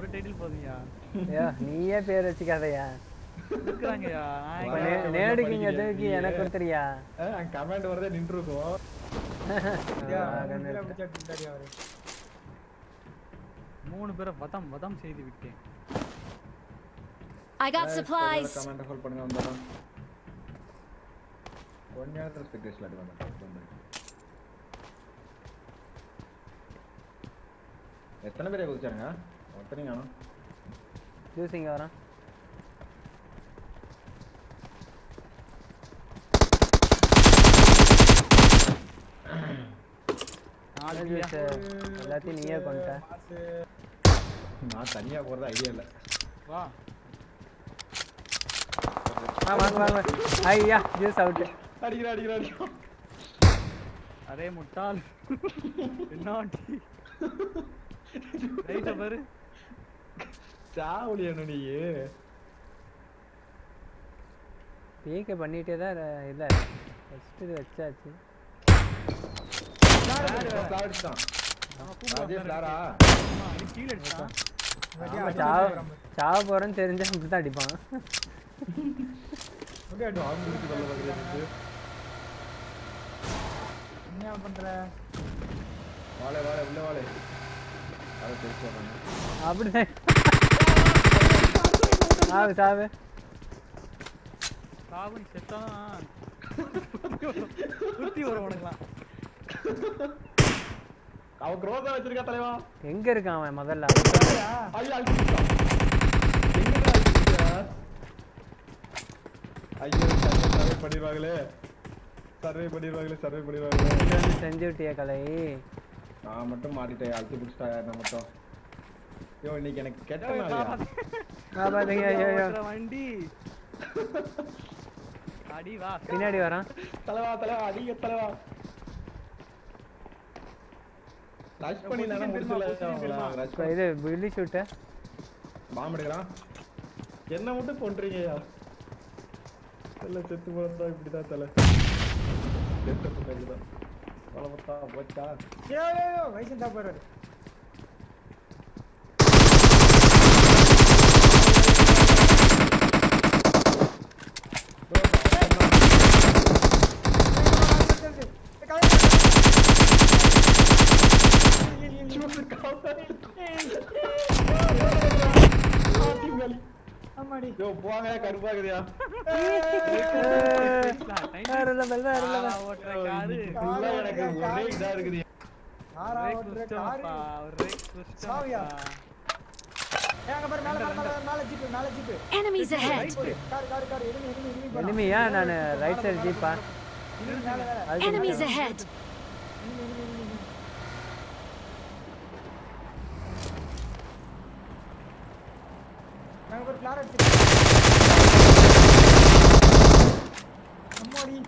ஒரு டைட்டில் போதுங்கய்யா ஐயா நீயே பேர் வச்சுக்காதயா இருக்கிறாங்கய்யா நான் இப்ப எங்க- நே- நேடுக்கிங்க எதுக்கு எனக்கு கொடுத்துறியா கமெண்ட் வரதே நின்று இருக்கும் மூணு பேரை வதம் வதம் செய்து விட்டேன் I got supplies. Comment hold பண்ணுங்க வந்தாலும் கொஞ்ச நேரத்துல ஸ்பெக்டேஷன் அடி வந்தேன் எத்தனை பேரை குதிச்சாருங்க ஒருத்தனையும் காணும் ஜூஸ் இங்க வரான் நாலு ஜூஸ் எல்லாத்தையும் நீயே கொண்டுட்ட நான் தனியா போறது ஐடியா இல்ல வா ஆ வாங்க வாங்க ஐயா ஜூஸ் அவுட் அடிக்கிற அடிக்கிற அடிக்கிற அரே முட்டாள் என்னாடி ரைட்ட பாரு சாவலி என்ன நீ பீக்க பண்ணிட்டே தான் இரு- இல்ல ஃபர்ஸ்ட் இது வச்சாச்சு ராஜேஷ் தான் ராஜேஷ் தாரா ஆமா, இது கீழே அடிச்சான் ஆமா, சாவ சாவ போறேன்னு தெரிஞ்சா இப்படிதான் அடிப்பான் ஆம்புலன்ஸ் கொல்ல பார்க்குறது என்ன பண்ற வாழை வாழை உள்ள வாழை அதை தெரிச்சு வர்றாங்க அப்படிதான் சாவு சாவு சாவு நீ செத்தான் சுத்தி வரும் உனக்குலாம் அவன் குரோதா வச்சிருக்கா தலைவா எங்க இருக்கான் அவன் முதல்ல ஐயா அழிச்சிட்டான் எங்கடா அழிச்சிட்டியா ஐயோ சர்வே பண்ணிடுவாங்களே சர்வே பண்ணிடுவாங்களே சர்வே பண்ணிடுவாங்களே இது வந்து செஞ்சு விட்டிய கலை நான் மட்டும் மாட்டிட்டேன் அழுத்தி பிடிச்சிட்டா நான் மட்டும் ஐயோ இன்னைக்கு எனக்கு கெட்ட ஏய், நாளியா வா பாத்தீங்க ஐயோ ஐயோ ஓட்டுற வண்டி அடி வா பின்னாடி வரான் தலைவா தலைவா அதிக தலைவா ரஷ் பண்ணி தானே முடிச்சல ரஷ் இப்ப இது பில்லி ஷூட்டு பாம்பு எடுக்கிறான் என்ன மட்டும் கொன்றீங்கய்யா தலை செத்து போறதா இப்படிதான் தலை செத்து போறதுதான் வளமத்தா போச்சா ஐயோ ஐயோ வயசு தான் போறாரு ஆமாடி யோ போங்க கருப்பாக்குறியா வேற level, வேற level. ஆ, ஓட்டுற காரு ஃபுல்லா எனக்கு ஒரே இதா இருக்குது ஆறா ரேக் ஓட்டுற குஸ்டமப்பா காரு ரேக் சாவியா? குஸ்டமப்பா ஏய், அங்க பாரு மேல மேல மேல மேல ஜீப் மேல jeep Enemies ahead. Car car car enemy enemy enemy போறான். இனிமையா நான் ரைட் சைடு ஜீப்பா enemy மேல மேல அதுக்கு Enemies மேல. ahead. enemy enemy enemy நாங்க ஒரு ஃபிளார் அடிச்சு அம்மாடி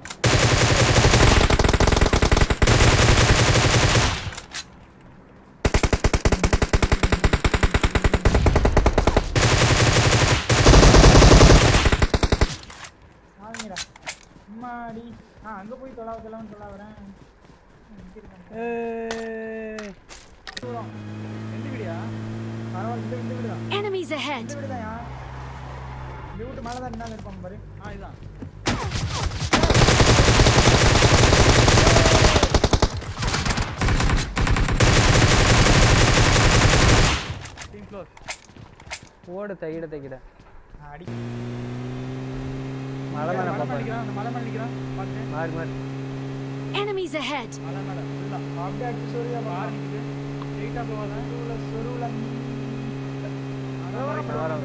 சாமிடா அம்மாடி ஆ அங்க போய் தொலாவ தொலாவன்னு சொல்ல வரேன் இங்க இருக்காங்க ஏய். தூரம் எந்த வீடியா பரவாயில்ல இந்த இந்த வீடு தான் Enemies ahead. இந்த வீடு தான் இந்த வீட்டு மேலே தான் என்ன இருப்பாங்க பாரு ஆ இதான் டீம் க்ளோஸ் ஓடு தையிட தைக்கிட அடி மழை மேல மலை பாப்பா மல்லிக்கிறான் அந்த மலை மல்லிக்கிறான் பாத்து மாறி மாறி Enemies ahead. மலை மேல ஃபுல்லா அப்படியே அடிச்சு சொல்லியா பாரு நிக்குது ஸ்ட்ரைட்டா போவாத சொருவுல சொருவுல வரோம், வரோம்.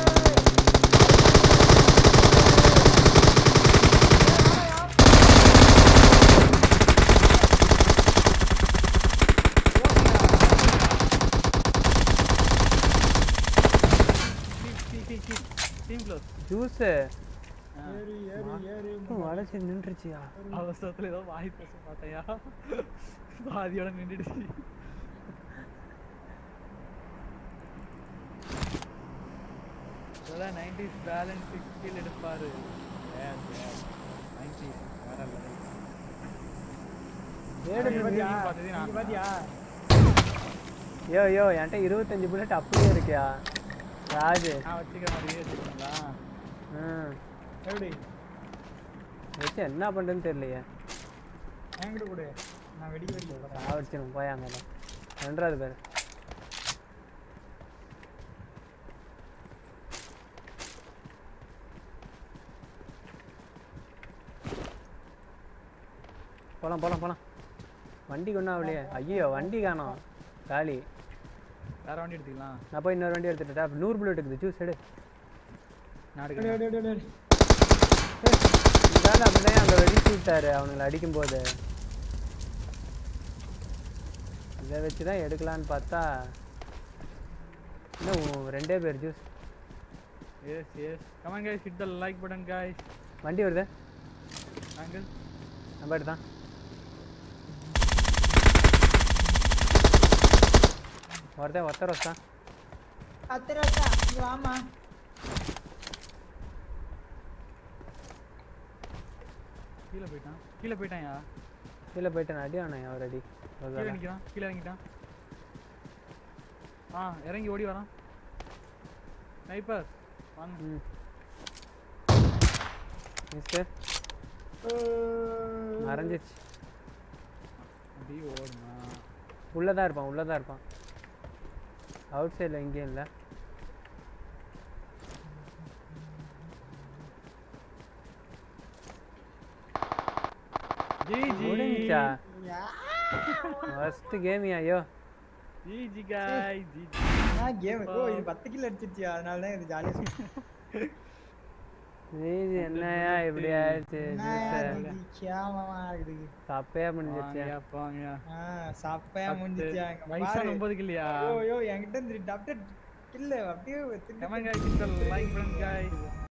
டீம் க்ளோஸ் ஜூஸ் ஏறி ஏறி ஏறி வளைச்சு நின்றுச்சியா அவசரத்துல ஏதோ வாய் பேச பார்த்தையா பாதியோட நின்றுடுச்சு இதெல்லாம் நைன்டிஸ் பேலன்ஸ் ஸ்கில் எடுப்பாரு நைன்டிஸ் வேற level. ஏடு நீ பாத்தியா பார்த்ததே நான் நீ பாத்தியா யோ யோ என்கிட்ட இருபத்தஞ்சு புல்லட் அப்படியே இருக்கியா ராஜு நான் வச்சுக்கிற மாதிரியே வச்சுக்கோங்களா ம் எப்படி வச்சு என்ன பண்ணுறதுன்னு தெரியலையே என்கிட்ட கொடு நான் வெடிக்க வெடிக்க போகிறேன் சாவடிச்சிடும் போயாங்க ரெண்டாவது பேர் போலாம் போலாம் போலாம் வண்டி கொண்டா அவளையே ஐயோ வண்டி காணோம் காலி வேற வண்டி எடுத்துக்கலாம் நான் போய் இன்னொரு வண்டி எடுத்துட்டா நூறு புல்லட் இருக்குது ஜூஸ் எடு நான் டேய், எடுக்கிறேன் டேய், டேய், டேய். இந்த ஆள் அப்படிதான் அங்கே வெடிச்சு விட்டாரு அவனுங்களை அடிக்கும்போது இதை வச்சு தான் எடுக்கலான்னு பார்த்தா இன்னும் ரெண்டே பேர் ஜூஸ் எஸ் எஸ் come on guys hit the like button guys வண்டி வருது ஆங்கிள் நம்ம எடுத்தான் ஒருத்தன் ஒருத்தர் வச்சான் அத்தனை வருஷா இங்க வாமா கீழே போயிட்டான் கீழே போயிட்டான்யா கீழே போயிட்டு அடி ஆனேன் அவர் அடி ஒரு கீழே வேளை. நிக்கிறான் கீழே இறங்கிட்டான் ஆ இறங்கி ஓடி வரான் ஸ்னைப்பர் வாங்க ம் மிஸ்டர் மறைஞ்சிச்சு அப்படியே ஓடுனா உள்ளே தான் இருப்பான் உள்ளே தான் இருப்பான் அவுட் சைடில் எங்கேயும் இல்லை ஜி ஜி முடிஞ்சா ஃபஸ்ட்டு கேமியா ஐயோ ஜி ஜி காய் ஜி ஜி நான் கேம் ஓ இது பத்து கிலோ அடிச்சிருச்சியா அதனால தான் இது ஜாலியா நீதி என்னையா இப்படி ஆயிடுச்சு ஜூஸு கேமமா இருக்குது தப்பையா முடிஞ்சிருச்சு வாங்கயா போங்கயா ஆ சாப்பையா முடிஞ்சிச்சியா இங்க வயசா பாரு ஒன்பதுக்கு இல்லையா ஐயோ ஐயோ என்கிட்ட இருந்து டாக்டர் இல்ல அப்படியே come on guys hit the like button guys